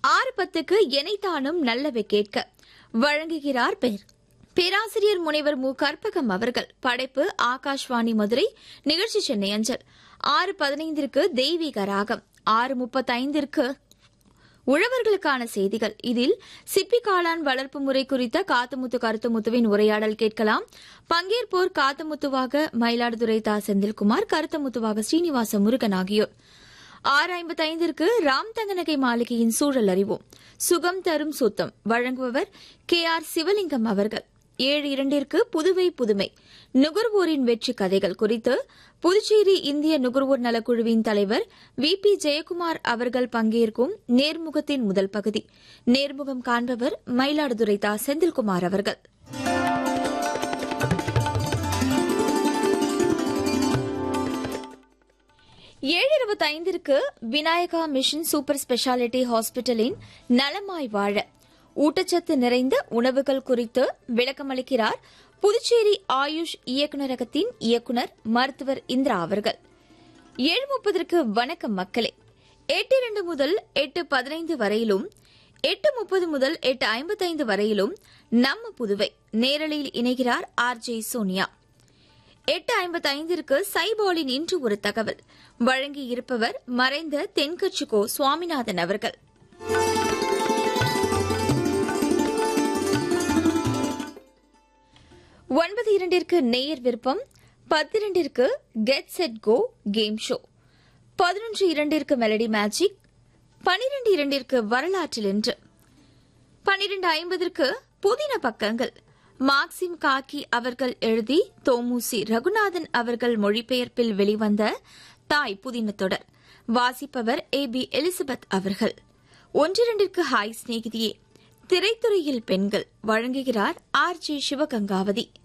ஆறு பத்துக்கு எனைத்தானும் நல்லவை கேட்க வழங்குகிறார் பேர் பேராசிரியர் முனைவர் மு கற்பகம் அவர்கள் படைப்பு ஆகாஷ்வாணி மதுரை நிகழ்ச்சி சென்னை அஞ்சல் ஆறு பதினைந்திற்கு தெய்வீக ராகம் ஆறு முப்பத்தைந்திற்கு உழவர்களுக்கான செய்திகள் இதில் சிப்பி காளான் வளர்ப்பு முறை குறித்த காத்துமுத்து கருத்துமுத்துவின் உரையாடல் கேட்கலாம் பங்கேற்போர் காத்துமுத்துவாக மயிலாடுதுறை தா செந்தில்குமார் கருத்தமுத்துவாக ஸ்ரீனிவாச முருகன் ஆகியோர் ஆறு ஐம்பத்தைந்திற்கு ராம் தங்கநகை மாளிகையின் சூழல் அறிவோம் சுகம் தரும் சுத்தம் வழங்குபவர் கே ஆர் சிவலிங்கம் அவர்கள் ஏழு இரண்டிற்கு புதுவை புதுமை நுகர்வோரின் வெற்றி கதைகள் குறித்து புதுச்சேரி இந்திய நுகர்வோர் நலக்குழுவின் தலைவர் வி பி ஜெயக்குமார் அவர்கள் பங்கேற்கும் நேர்முகத்தின் முதல் பகுதி நேர்முகம் காண்பவர் மயிலாடுதுறை தா செந்தில்குமார் அவர்கள் ஏழு இருபத்தைந்திற்கு விநாயகா மிஷன் சூப்பர் ஸ்பெஷாலிட்டி ஹாஸ்பிட்டலின் நலமாய் வாழ ஊட்டச்சத்து நிறைந்த உணவுகள் குறித்து விளக்கமளிக்கிறார் புதுச்சேரி ஆயுஷ் இயக்குநரகத்தின் இயக்குநர் மருத்துவர் இந்திரா அவர்கள் ஏழு முப்பதற்கு வணக்கம் மக்களே எட்டு இரண்டு முதல் எட்டு பதினைந்து வரையிலும் எட்டு முப்பது முதல் எட்டு ஐம்பத்தைந்து வரையிலும் நம்ம புதுவை நேரலையில் இணைகிறார் ஆர் ஜே சோனியா எட்டு ஐம்பத்தைந்திற்கு சைபாலின் இன்று ஒரு தகவல் வழங்கி இருப்பவர் மறைந்த தென்கட்சிகோ சுவாமிநாதன் அவர்கள் ஒன்பது இரண்டிற்கு நேயர் விருப்பம் பத்திரண்டிற்கு get set go game show பதினொன்று இரண்டிற்கு மெலடி மேஜிக் பனிரெண்டு இரண்டிற்கு வரலாற்றில் என்று பனிரெண்டு ஐம்பதற்கு புதின பக்கங்கள் மார்க்சிம் காக்கி அவர்கள் எழுதி தோமுசி ரகுநாதன் அவர்கள் மொழிபெயர்ப்பில் வெளிவந்த தாய் புதின தொடர் வாசிப்பவர் ஏ பி எலிசபெத் அவர்கள் ஒன்றிரண்டிற்கு ஹாய் சிநேகிதியே திரைத்துறையில் பெண்கள் வழங்குகிறார் ஆர் ஜே சிவகங்காவதி